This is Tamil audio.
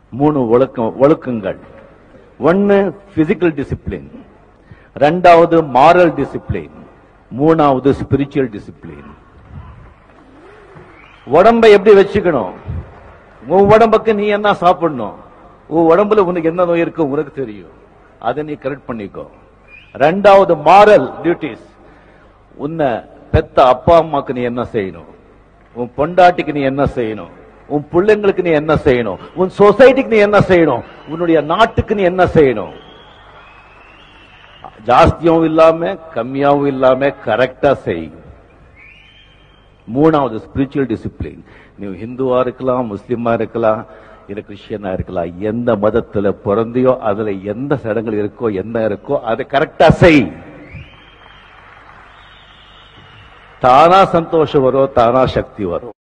மூணு ஒழுக்கம் ஒழுக்கங்கள் ஒன்னு பிசிக்கல் டிசிப்ளின் ரெண்டாவது மாரல் டிசிப்ளின் மூணாவது ஸ்பிரிச்சுவல் டிசிப்ளின் உடம்பை எப்படி வச்சுக்கணும் உன் உடம்புக்கு நீ என்ன சாப்பிடணும் உன் உடம்புல உனக்கு என்ன நோய் இருக்கு உனக்கு தெரியும் அதை நீ கரெக்ட் பண்ணிக்கோ ரெண்டாவது மாரல் டியூட்டிஸ் உன்னை பெத்த அப்பா அம்மாக்கு நீ என்ன செய்யணும் உன் பொண்டாட்டிக்கு நீ என்ன செய்யணும் உன் பிள்ளைங்களுக்கு நீ என்ன செய்யணும் உன் சொசைட்டிக்கு நீ என்ன செய்யணும் உன்னுடைய நாட்டுக்கு நீ என்ன செய்யணும் ஜாஸ்தியாவும் இல்லாம கம்மியாவும் இல்லாம கரெக்டா செய் மூணாவது ஸ்பிரிச்சுவல் டிசிப்ளின் நீ ஹிந்துவா இருக்கலாம் முஸ்லிமா இருக்கலாம் இல்ல கிறிஸ்டியனா இருக்கலாம் எந்த மதத்துல பிறந்தியோ அதுல எந்த சடங்குகள் இருக்கோ என்ன இருக்கோ அதை கரெக்டா செய் தானா சந்தோஷம் வரும் தானா சக்தி வரும்